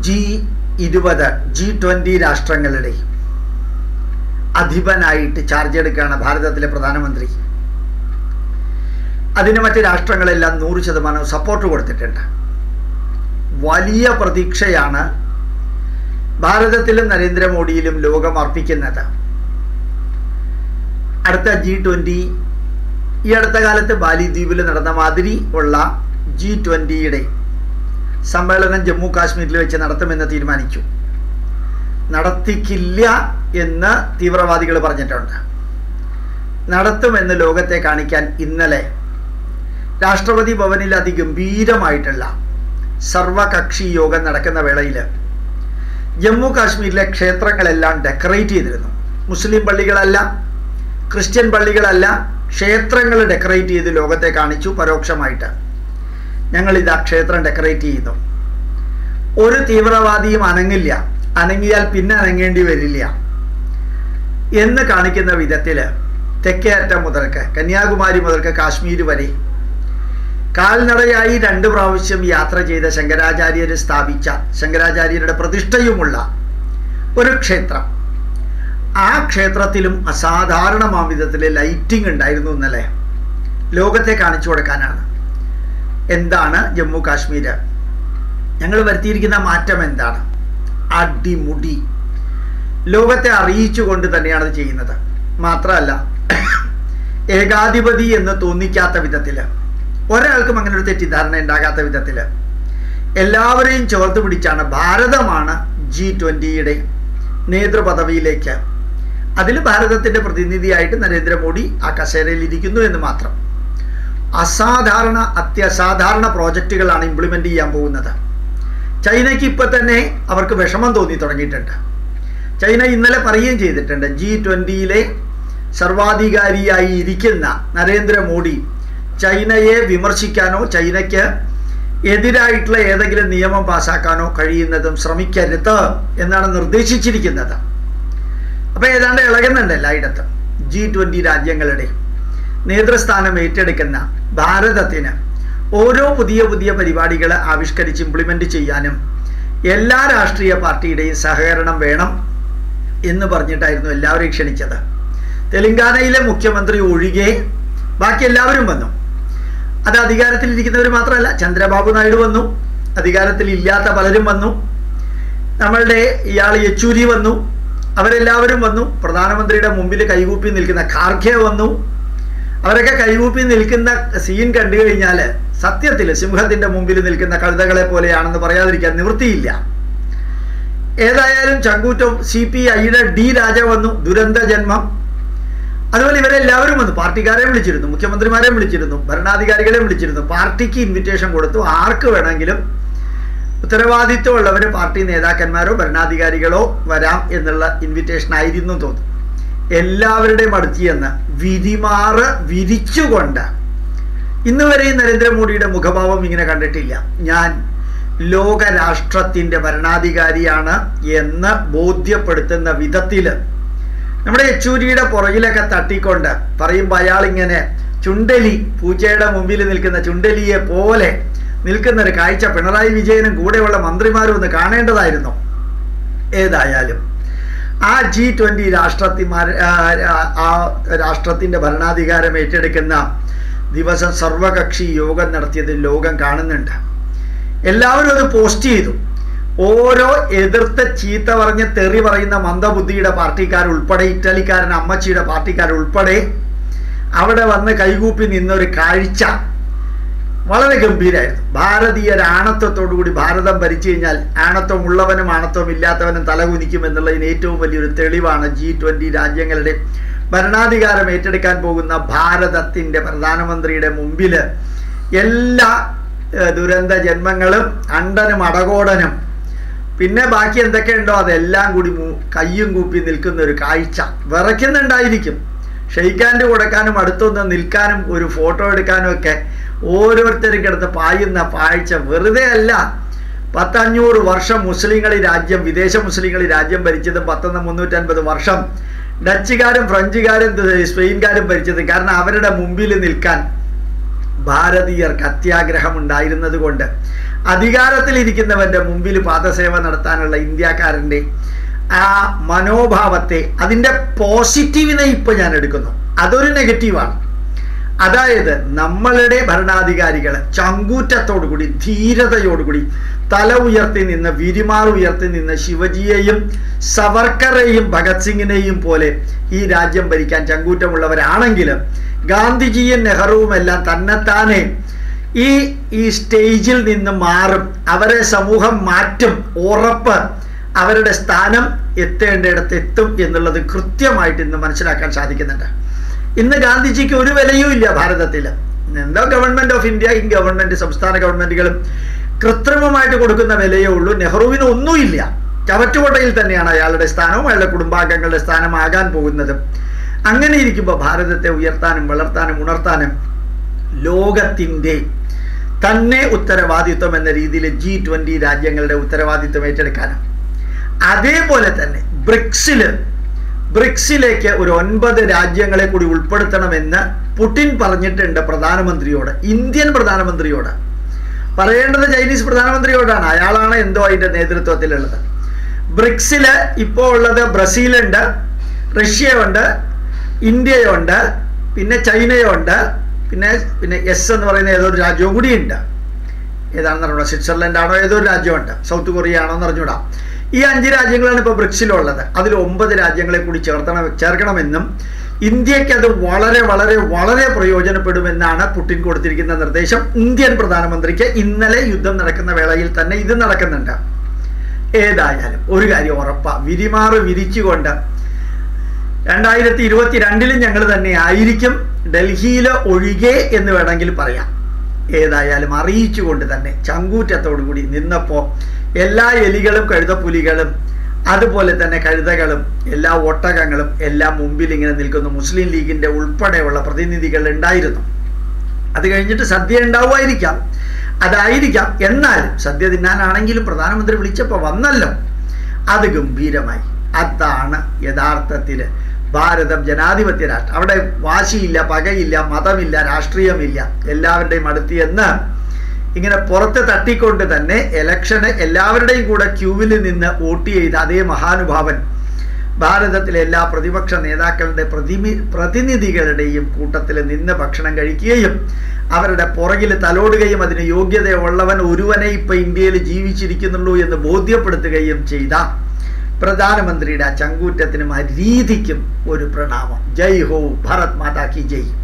G ഇരുപത് G twenty രാഷ്ട്രങ്ങളുടെ അധിപനായിട്ട് charge എടുക്കുകയാണ് ഭാരതത്തിലെ പ്രധാനമന്ത്രി അതിന് മറ്റ് രാഷ്ട്രങ്ങളെല്ലാം നൂറ് ശതമാനം സപ്പോർട്ട് കൊടുത്തിട്ടുണ്ട് വലിയ പ്രതീക്ഷയാണ് ഭാരതത്തിലും നരേന്ദ്രമോദിയിലും ലോകം അർപ്പിക്കുന്നത് അടുത്ത ജി ട്വൻ്റി ഈ അടുത്ത കാലത്ത് ബാലി ദ്വീപിൽ നടന്ന മാതിരി ഉള്ള ജി ട്വൻ്റിയുടെ സമ്മേളനം ജമ്മു കാശ്മീരിൽ വെച്ച് നടത്തുമെന്ന് തീരുമാനിച്ചു നടത്തിക്കില്ല എന്ന് തീവ്രവാദികൾ പറഞ്ഞിട്ടുണ്ട് നടത്തുമെന്ന് ലോകത്തെ കാണിക്കാൻ ഇന്നലെ രാഷ്ട്രപതി ഭവനിൽ അതിഗംഭീരമായിട്ടുള്ള സർവകക്ഷി യോഗം നടക്കുന്ന വേളയിൽ ജമ്മു കാശ്മീരിലെ ക്ഷേത്രങ്ങളെല്ലാം ഡെക്കറേറ്റ് ചെയ്തിരുന്നു മുസ്ലിം പള്ളികളല്ല ക്രിസ്ത്യൻ പള്ളികളല്ല ക്ഷേത്രങ്ങൾ ഡെക്കറേറ്റ് ചെയ്ത് ലോകത്തെ കാണിച്ചു പരോക്ഷമായിട്ട് ഞങ്ങളിതാ ക്ഷേത്രം ഡെക്കറേറ്റ് ചെയ്യുന്നു ഒരു തീവ്രവാദിയും അനങ്ങില്ല അനങ്ങിയാൽ പിന്നെ അനങ്ങേണ്ടി വരില്ല എന്ന് കാണിക്കുന്ന വിധത്തിൽ തെക്കേ അറ്റം മുതൽക്ക് കന്യാകുമാരി മുതൽക്ക് കാശ്മീർ വരെ കാൽനടയായി രണ്ട് പ്രാവശ്യം യാത്ര ചെയ്ത ശങ്കരാചാര്യർ സ്ഥാപിച്ച ശങ്കരാചാര്യരുടെ പ്രതിഷ്ഠയുമുള്ള ഒരു ക്ഷേത്രം ആ ക്ഷേത്രത്തിലും അസാധാരണമാം വിധത്തിൽ ലൈറ്റിംഗ് ഉണ്ടായിരുന്നു ഇന്നലെ ലോകത്തെ കാണിച്ചു കൊടുക്കാനാണ് എന്താണ് ജമ്മു കാശ്മീർ ഞങ്ങൾ വരുത്തിയിരിക്കുന്ന മാറ്റം എന്താണ് അടിമുടി ലോകത്തെ അറിയിച്ചുകൊണ്ട് തന്നെയാണ് അത് ചെയ്യുന്നത് മാത്രമല്ല ഏകാധിപതി എന്ന് തോന്നിക്കാത്ത വിധത്തിൽ ഒരാൾക്കും അങ്ങനെ ഒരു തെറ്റിദ്ധാരണ ഉണ്ടാകാത്ത വിധത്തിൽ എല്ലാവരെയും ചേർത്ത് പിടിച്ചാണ് ഭാരതമാണ് ജി ട്വൻ്റിയുടെ നേതൃപദവിയിലേക്ക് അതിൽ ഭാരതത്തിൻ്റെ പ്രതിനിധിയായിട്ട് നരേന്ദ്രമോദി ആ കസേരയിൽ ഇരിക്കുന്നു എന്ന് മാത്രം അസാധാരണ അത്യസാധാരണ പ്രോജക്റ്റുകളാണ് ഇംപ്ലിമെൻ്റ് ചെയ്യാൻ പോകുന്നത് ചൈനയ്ക്ക് ഇപ്പം തന്നെ അവർക്ക് വിഷമം തോന്നി തുടങ്ങിയിട്ടുണ്ട് ചൈന ഇന്നലെ പറയുകയും ചെയ്തിട്ടുണ്ട് ജി ട്വൻ്റിയിലെ സർവാധികാരിയായി ഇരിക്കുന്ന നരേന്ദ്രമോദി ചൈനയെ വിമർശിക്കാനോ ചൈനയ്ക്ക് എതിരായിട്ടുള്ള ഏതെങ്കിലും നിയമം പാസാക്കാനോ കഴിയുന്നതും ശ്രമിക്കരുത് എന്നാണ് നിർദ്ദേശിച്ചിരിക്കുന്നത് അപ്പോൾ ഏതാണ്ട് ഇളകുന്നുണ്ട് എല്ലായിടത്തും ജി ട്വൻ്റി രാജ്യങ്ങളുടെ നേതൃസ്ഥാനം ഏറ്റെടുക്കുന്ന ഭാരതത്തിന് ഓരോ പുതിയ പുതിയ പരിപാടികൾ ആവിഷ്കരിച്ച് ഇംപ്ലിമെൻ്റ് ചെയ്യാനും എല്ലാ രാഷ്ട്രീയ പാർട്ടിയുടെയും സഹകരണം വേണം എന്ന് പറഞ്ഞിട്ടായിരുന്നു എല്ലാവരെയും ക്ഷണിച്ചത് തെലങ്കാനയിലെ മുഖ്യമന്ത്രി ഒഴികെ ബാക്കി എല്ലാവരും വന്നു അത് അധികാരത്തിലിരിക്കുന്നവർ മാത്രമല്ല ചന്ദ്രബാബു നായിഡു വന്നു അധികാരത്തിൽ ഇല്ലാത്ത പലരും വന്നു നമ്മളുടെ ഇയാൾ യെച്ചൂരി വന്നു അവരെല്ലാവരും വന്നു പ്രധാനമന്ത്രിയുടെ മുമ്പിൽ കൈകൂപ്പി നിൽക്കുന്ന ഖാർഖെ വന്നു അവരൊക്കെ കൈകൂപ്പി നിൽക്കുന്ന സീൻ കണ്ടു കഴിഞ്ഞാൽ സത്യത്തിൽ സിംഹത്തിന്റെ മുമ്പിൽ നിൽക്കുന്ന കഴുതകളെ പോലെയാണെന്ന് പറയാതിരിക്കാൻ നിവൃത്തിയില്ല ഏതായാലും ചങ്കൂറ്റം സി പി ഐയുടെ ഡി രാജ വന്നു ദുരന്ത ജന്മം അതുപോലെ ഇവരെല്ലാവരും വന്നു പാർട്ടിക്കാരെ വിളിച്ചിരുന്നു മുഖ്യമന്ത്രിമാരെ വിളിച്ചിരുന്നു ഭരണാധികാരികളെ വിളിച്ചിരുന്നു പാർട്ടിക്ക് ഇൻവിറ്റേഷൻ കൊടുത്തു ആർക്ക് വേണമെങ്കിലും ഉത്തരവാദിത്വമുള്ളവർ പാർട്ടി നേതാക്കന്മാരോ ഭരണാധികാരികളോ വരാം എന്നുള്ള ഇൻവിറ്റേഷൻ ആയിരുന്നു തോന്നുന്നു എല്ലാവരുടെയും അടുത്ത് ചെന്ന് വിരിമാറ് വിരിച്ചുകൊണ്ട് ഇന്ന് വരെയും നരേന്ദ്രമോദിയുടെ മുഖഭാവം ഇങ്ങനെ കണ്ടിട്ടില്ല ഞാൻ ലോകരാഷ്ട്രത്തിൻ്റെ ഭരണാധികാരിയാണ് എന്ന് ബോധ്യപ്പെടുത്തുന്ന വിധത്തിൽ നമ്മുടെ യെച്ചൂരിയുടെ പുറകിലൊക്കെ തട്ടിക്കൊണ്ട് പറയുമ്പോൾ അയാളിങ്ങനെ ചുണ്ടലി പൂച്ചയുടെ മുമ്പിൽ നിൽക്കുന്ന ചുണ്ടലിയെ പോലെ നിൽക്കുന്ന ഒരു കാഴ്ച പിണറായി വിജയനും കൂടെയുള്ള മന്ത്രിമാരും ഒന്ന് കാണേണ്ടതായിരുന്നു ഏതായാലും ആ ജി ട്വൻ്റി രാഷ്ട്രത്തിമാർ ആ രാഷ്ട്രത്തിൻ്റെ ഭരണാധികാരം ഏറ്റെടുക്കുന്ന ദിവസം സർവകക്ഷി യോഗം നടത്തിയത് ലോകം കാണുന്നുണ്ട് എല്ലാവരും അത് പോസ്റ്റ് ചെയ്തു ഓരോ എതിർത്ത് ചീത്ത പറഞ്ഞ് തെറി പറയുന്ന മന്ദബുദ്ധിയുടെ പാർട്ടിക്കാരുൾപ്പെടെ ഇറ്റലിക്കാരൻ അമ്മച്ചിയുടെ പാർട്ടിക്കാരുൾപ്പെടെ അവിടെ വന്ന് കൈകൂപ്പി നിന്നൊരു കാഴ്ച വളരെ ഗംഭീരമായിരുന്നു ഭാരതീയർ ആണത്വത്തോടുകൂടി ഭാരതം ഭരിച്ചു കഴിഞ്ഞാൽ ആണത്വം ഉള്ളവനും ആണത്വം ഇല്ലാത്തവനും തലകുനിക്കും എന്നുള്ളതിന് ഏറ്റവും വലിയൊരു തെളിവാണ് ജി ട്വൻ്റി രാജ്യങ്ങളുടെ ഭരണാധികാരം ഏറ്റെടുക്കാൻ പോകുന്ന ഭാരതത്തിൻ്റെ പ്രധാനമന്ത്രിയുടെ മുമ്പിൽ എല്ലാ ദുരന്ത ജന്മങ്ങളും അണ്ടനും അടകോടനും പിന്നെ ബാക്കി എന്തൊക്കെയുണ്ടോ അതെല്ലാം കൂടി കയ്യും കൂപ്പി നിൽക്കുന്ന ഒരു കാഴ്ച വിറയ്ക്കുന്നുണ്ടായിരിക്കും ഷെയ്ക്കാൻ്റെ കൊടുക്കാനും അടുത്തൊന്ന് നിൽക്കാനും ഒരു ഫോട്ടോ എടുക്കാനും ഒക്കെ ഓരോരുത്തരും കിടന്ന് പായുന്ന കാഴ്ച വെറുതെ അല്ല പത്തഞ്ഞൂറ് വർഷം മുസ്ലിങ്ങൾ ഈ രാജ്യം വിദേശ മുസ്ലിങ്ങൾ ഈ രാജ്യം ഭരിച്ചതും പത്തൊന്ന് മുന്നൂറ്റൻപത് വർഷം ഡച്ചുകാരും ഫ്രഞ്ചുകാരും സ്പെയിൻകാരും ഭരിച്ചതും കാരണം അവരുടെ മുമ്പിൽ നിൽക്കാൻ ഭാരതീയർക്ക് അത്യാഗ്രഹം ഉണ്ടായിരുന്നത് കൊണ്ട് അധികാരത്തിലിരിക്കുന്നവന്റെ മുമ്പിൽ പാദസേവ നടത്താനുള്ള ഇന്ത്യക്കാരൻ്റെ ആ മനോഭാവത്തെ അതിൻ്റെ പോസിറ്റീവിനെ ഇപ്പൊ ഞാൻ എടുക്കുന്നു അതൊരു നെഗറ്റീവാണ് അതായത് നമ്മളുടെ ഭരണാധികാരികൾ ചങ്കൂറ്റത്തോടുകൂടി ധീരതയോടുകൂടി തല ഉയർത്തി നിന്ന് വിരിമാർ ഉയർത്തി നിന്ന് ശിവജിയെയും സവർക്കറെയും ഭഗത് സിംഗിനെയും പോലെ ഈ രാജ്യം ഭരിക്കാൻ ചങ്കൂറ്റമുള്ളവരാണെങ്കിൽ ഗാന്ധിജിയും നെഹ്റുവും എല്ലാം തന്നെത്താനെ ഈ ഈ സ്റ്റേജിൽ നിന്ന് മാറും അവരെ സമൂഹം മാറ്റും ഉറപ്പ് അവരുടെ സ്ഥാനം എത്തേണ്ടിടത്ത് എത്തും എന്നുള്ളത് കൃത്യമായിട്ട് ഇന്ന് മനസ്സിലാക്കാൻ സാധിക്കുന്നുണ്ട് ഇന്ന് ഗാന്ധിജിക്ക് ഒരു വിലയും ഇല്ല ഭാരതത്തിൽ എന്തോ ഗവൺമെന്റ് ഓഫ് ഇന്ത്യ ഈ ഗവൺമെന്റ് സംസ്ഥാന ഗവൺമെന്റുകളും കൃത്രിമമായിട്ട് കൊടുക്കുന്ന വിലയേ ഉള്ളൂ നെഹ്റുവിന് ഒന്നുമില്ല ചവറ്റുകൊട്ടയിൽ തന്നെയാണ് അയാളുടെ സ്ഥാനവും അയാളുടെ കുടുംബാംഗങ്ങളുടെ സ്ഥാനമാകാൻ പോകുന്നത് അങ്ങനെ ഇരിക്കുമ്പോൾ ഭാരതത്തെ ഉയർത്താനും വളർത്താനും ഉണർത്താനും ലോകത്തിൻ്റെ തന്നെ ഉത്തരവാദിത്വം എന്ന രീതിയിൽ ജി ട്വൻ്റി രാജ്യങ്ങളുടെ ഉത്തരവാദിത്വം ഏറ്റെടുക്കാനും അതേപോലെ തന്നെ ബ്രിക്സിൽ ബ്രിക്സിലേക്ക് ഒരു ഒൻപത് രാജ്യങ്ങളെ കൂടി ഉൾപ്പെടുത്തണമെന്ന് പുടിൻ പറഞ്ഞിട്ടുണ്ട് പ്രധാനമന്ത്രിയോട് ഇന്ത്യൻ പ്രധാനമന്ത്രിയോട് പറയേണ്ടത് ചൈനീസ് പ്രധാനമന്ത്രിയോടാണ് അയാളാണ് എന്തോ അതിൻ്റെ നേതൃത്വത്തിലുള്ളത് ബ്രിക്സില് ഇപ്പോൾ ഉള്ളത് ബ്രസീലുണ്ട് റഷ്യയുണ്ട് ഇന്ത്യയുണ്ട് പിന്നെ ചൈനയുണ്ട് പിന്നെ പിന്നെ എസ് എന്ന് പറയുന്ന ഏതൊരു രാജ്യവും കൂടിയുണ്ട് ഏതാണെന്ന് അറിഞ്ഞൂടാ സ്വിറ്റ്സർലൻഡ് ആണോ ഏതൊരു രാജ്യമുണ്ട് സൗത്ത് കൊറിയ ആണോ എന്ന് അറിഞ്ഞൂടാ ഈ അഞ്ച് രാജ്യങ്ങളാണ് ഇപ്പോൾ ബ്രിക്സിലുള്ളത് അതിൽ ഒമ്പത് രാജ്യങ്ങളെ കൂടി ചേർത്തണം ചേർക്കണമെന്നും ഇന്ത്യക്ക് അത് വളരെ വളരെ വളരെ പ്രയോജനപ്പെടുമെന്നാണ് പുടിൻ കൊടുത്തിരിക്കുന്ന നിർദ്ദേശം ഇന്ത്യൻ പ്രധാനമന്ത്രിക്ക് ഇന്നലെ യുദ്ധം നടക്കുന്ന വേളയിൽ തന്നെ ഇത് നടക്കുന്നുണ്ട് ഏതായാലും ഒരു കാര്യം ഉറപ്പാ വിരിമാറ് വിരിച്ചുകൊണ്ട് രണ്ടായിരത്തി ഇരുപത്തി രണ്ടിലും ഞങ്ങൾ തന്നെ ആയിരിക്കും ഡൽഹിയിൽ ഒഴികെ എന്ന് വേണമെങ്കിൽ പറയാം ഏതായാലും അറിയിച്ചുകൊണ്ട് തന്നെ ചങ്കൂറ്റത്തോടു കൂടി നിന്നപ്പോൾ എല്ലാ എലികളും കഴുതപ്പുലികളും അതുപോലെ തന്നെ കഴുതകളും എല്ലാ ഒട്ടകങ്ങളും എല്ലാം മുമ്പിൽ ഇങ്ങനെ നിൽക്കുന്നു മുസ്ലിം ലീഗിന്റെ ഉൾപ്പെടെയുള്ള പ്രതിനിധികൾ ഉണ്ടായിരുന്നു അത് കഴിഞ്ഞിട്ട് സദ്യ ഉണ്ടാവുമായിരിക്കാം അതായിരിക്കാം എന്നാലും സദ്യ തിന്നാനാണെങ്കിലും പ്രധാനമന്ത്രി വിളിച്ചപ്പോൾ വന്നല്ലോ അത് ഗംഭീരമായി അതാണ് യഥാർത്ഥത്തിൽ ഭാരതം ജനാധിപത്യ രാഷ്ട്രം അവിടെ വാശിയില്ല പകയില്ല മതമില്ല രാഷ്ട്രീയമില്ല എല്ലാവരുടെയും അടുത്ത് എന്ന് ഇങ്ങനെ പുറത്ത് തട്ടിക്കൊണ്ട് തന്നെ ഇലക്ഷന് എല്ലാവരുടെയും കൂടെ ക്യൂവിൽ നിന്ന് വോട്ട് ചെയ്ത അതേ മഹാനുഭാവൻ ഭാരതത്തിലെ എല്ലാ പ്രതിപക്ഷ നേതാക്കളുടെ പ്രതിമി പ്രതിനിധികളുടെയും കൂട്ടത്തിൽ നിന്ന് ഭക്ഷണം കഴിക്കുകയും അവരുടെ പുറകിൽ തലോടുകയും അതിന് യോഗ്യതയുള്ളവൻ ഒരുവനെ ഇപ്പൊ ഇന്ത്യയിൽ ജീവിച്ചിരിക്കുന്നുള്ളൂ എന്ന് ബോധ്യപ്പെടുത്തുകയും ചെയ്ത പ്രധാനമന്ത്രിയുടെ ആ ചങ്കൂറ്റത്തിനും ആ രീതിക്കും ഒരു പ്രണാമം ജയ് ഹോ ഭാരത് മാതാ കി ജയ്